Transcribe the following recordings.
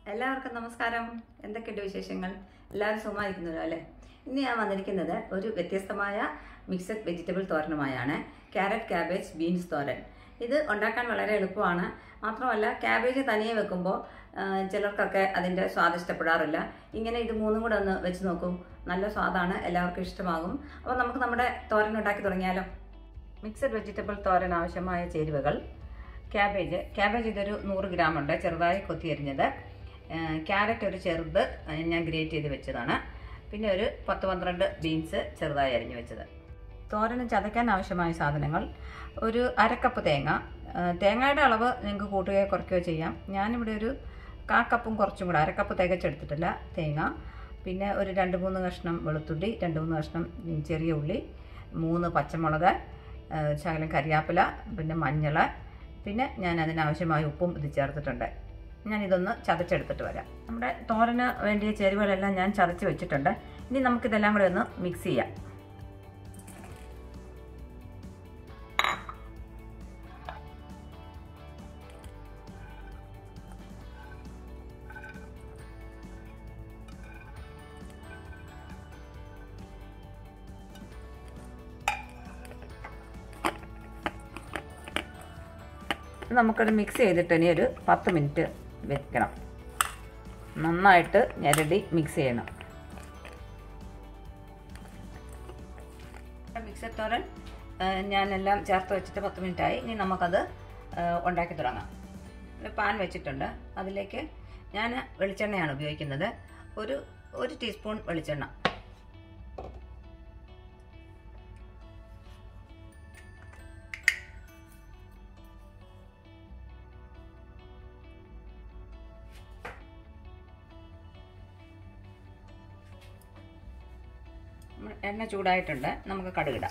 എല്ലാവർക്കും നമസ്കാരം എന്തൊക്കെയുണ്ട് വിശേഷങ്ങൾ എല്ലാവരും സുഖമായിരിക്കുന്നല്ലോ അല്ലേ ഇന്ന് ഞാൻ വന്നിരിക്കുന്നത് ഒരു വ്യത്യസ്തമായ മിക്സഡ് വെജിറ്റബിൾ തോരനുമായാണ് ക്യാരറ്റ് ക്യാബേജ് ബീൻസ് തോരൻ ഇത് ഉണ്ടാക്കാൻ വളരെ എളുപ്പമാണ് മാത്രമല്ല ക്യാബേജ് തനിയെ വെക്കുമ്പോൾ ആ, ചിലർക്കൊക്കെ അതിൻ്റെ സ്വാദ് ഇഷ്ടപ്പെടാറില്ല ഇങ്ങനെ ഇത് മൂന്നും കൂടെ ഒന്ന് വെച്ച് നോക്കൂ നല്ല സ്വാദാണ് എല്ലാവർക്കും ഇഷ്ടമാകും അപ്പോൾ നമുക്ക് നമ്മുടെ തോരൻ ഉണ്ടാക്കി തുടങ്ങിയാലോ മിക്സഡ് വെജിറ്റബിൾ തോരൻ ആവശ്യമായ ചേരുവകൾ ക്യാബേജ് ക്യാബേജ് ഇതൊരു നൂറ് ഗ്രാം ഉണ്ട് ചെറുതായി കൊത്തി അരിഞ്ഞത് ക്യാരറ്റ് ഒരു ചെറുത് ഏഹ് ഞാൻ ഗ്രേറ്റ് ചെയ്ത് വെച്ചതാണ് പിന്നെ ഒരു പത്ത് പന്ത്രണ്ട് ബീൻസ് ചെറുതായി അരിഞ്ഞു വെച്ചത് തോരന് ചതയ്ക്കാൻ ആവശ്യമായ സാധനങ്ങൾ ഒരു അരക്കപ്പ് തേങ്ങ ഏഹ് തേങ്ങയുടെ അളവ് നിങ്ങൾക്ക് കൂട്ടുകയോ കുറയ്ക്കുകയോ ചെയ്യാം ഞാനിവിടെ ഒരു കാ കപ്പും കുറച്ചും കൂടെ അരക്കപ്പ് തികച്ചെടുത്തിട്ടില്ല തേങ്ങ പിന്നെ ഒരു രണ്ട് മൂന്ന് കഷ്ണം വെളുത്തുള്ളി രണ്ട് മൂന്ന് കഷ്ണം ഉം, ചെറിയ ഉള്ളി മൂന്ന് പച്ചമുളക് ഏഹ് ശകലം കരിയാപ്പില പിന്നെ മഞ്ഞൾ പിന്നെ ഞാൻ അതിനാവശ്യമായ ഉപ്പും ഇത് ചേർത്തിട്ടുണ്ട് ഞാൻ ഇതൊന്ന് ചതച്ചെടുത്തിട്ട് വരാം നമ്മുടെ തോരന് വേണ്ടിയ ചേരുവകളെല്ലാം ഞാൻ ചതച്ച് വെച്ചിട്ടുണ്ട് ഇനി നമുക്കിതെല്ലാം കൂടെ ഒന്ന് മിക്സ് ചെയ്യാം നമുക്കത് മിക്സ് ചെയ്തിട്ട് ഇനി ഒരു പത്ത് മിനിറ്റ് വെക്കണം നന്നായിട്ട് ഞെരടി മിക്സ് ചെയ്യണം മിക്സർ തോരൻ ആ, ഞാനെല്ലാം ചേർത്ത് വെച്ചിട്ട് പത്ത് മിനിറ്റ് ആയി ഇനി നമുക്കത് ആ, ഉണ്ടാക്കി തുടങ്ങാം ഒരു പാൻ വെച്ചിട്ടുണ്ട് അതിലേക്ക് ഞാൻ വെളിച്ചെണ്ണയാണ് ഉപയോഗിക്കുന്നത് ഒരു ഒരു ടീസ്പൂൺ വെളിച്ചെണ്ണ നമ്മൾ എണ്ണ ചൂടായിട്ടുണ്ട് നമുക്ക് കടുകിടാം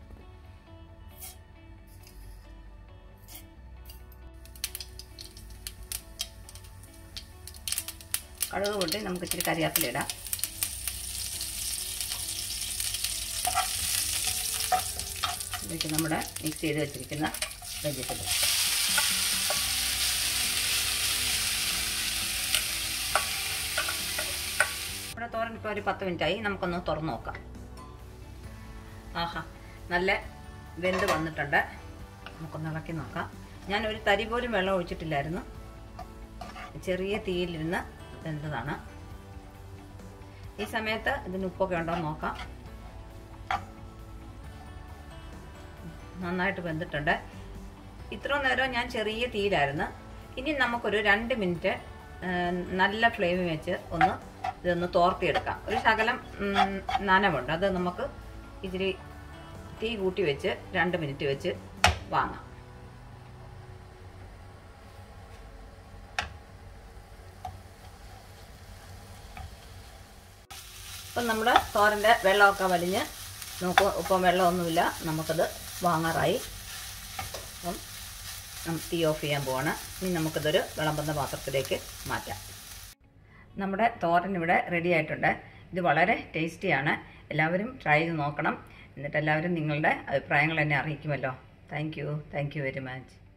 കടുക് പൊട്ടി നമുക്ക് ഇച്ചിരി കരിയാപ്പില ഇടാം ഇതിലേക്ക് നമ്മുടെ മിക്സ് ചെയ്ത് വെച്ചിരിക്കുന്ന വെജിറ്റബിൾ ഇവിടെ തോരൻ ഇപ്പോൾ ഒരു പത്ത് മിനിറ്റ് ആയി നമുക്കൊന്ന് തുറന്നു നോക്കാം ആഹാ നല്ല വെന്ത് വന്നിട്ടുണ്ട് നമുക്കൊന്ന് ഇളക്കി നോക്കാം ഞാൻ ഒരു തരി പോലും വെള്ളം ഒഴിച്ചിട്ടില്ലായിരുന്നു ചെറിയ തീയിലിരുന്ന് വെന്തതാണ് ഈ സമയത്ത് ഇതിന് ഉപ്പൊക്കെ ഉണ്ടോ എന്ന് നോക്കാം നന്നായിട്ട് വെന്തിട്ടുണ്ട് ഇത്രയും നേരം ഞാൻ ചെറിയ തീയിലായിരുന്നു ഇനി നമുക്കൊരു രണ്ട് മിനിറ്റ് ആ, നല്ല ഫ്ലെയിമിൽ വെച്ച് ഒന്ന് ഇതൊന്ന് തോർത്തിയെടുക്കാം ഒരു ശകലം ഉം, നനവുണ്ട് അത് നമുക്ക് ഇച്ചിരി തീ കൂട്ടി വെച്ച് രണ്ട് മിനിറ്റ് വെച്ച് വാങ്ങാം ഇപ്പം നമ്മുടെ തോരൻ്റെ വെള്ളമൊക്കെ വലിഞ്ഞ് നമുക്ക് ഇപ്പം വെള്ളമൊന്നുമില്ല നമുക്കത് വാങ്ങാറായി അപ്പം നം- തീ ഓഫ് ചെയ്യാൻ പോവാണ് ഇനി നമുക്കിതൊരു വിളമ്പുന്ന പാത്രത്തിലേക്ക് മാറ്റാം നമ്മുടെ തോരൻ ഇവിടെ റെഡി ആയിട്ടുണ്ട് ഇത് വളരെ ടേസ്റ്റിയാണ് എല്ലാവരും ട്രൈ ചെയ്ത് നോക്കണം എന്നിട്ട് എല്ലാവരും നിങ്ങളുടെ അഭിപ്രായങ്ങൾ എന്നെ അറിയിക്കുമല്ലോ thank you thank you very much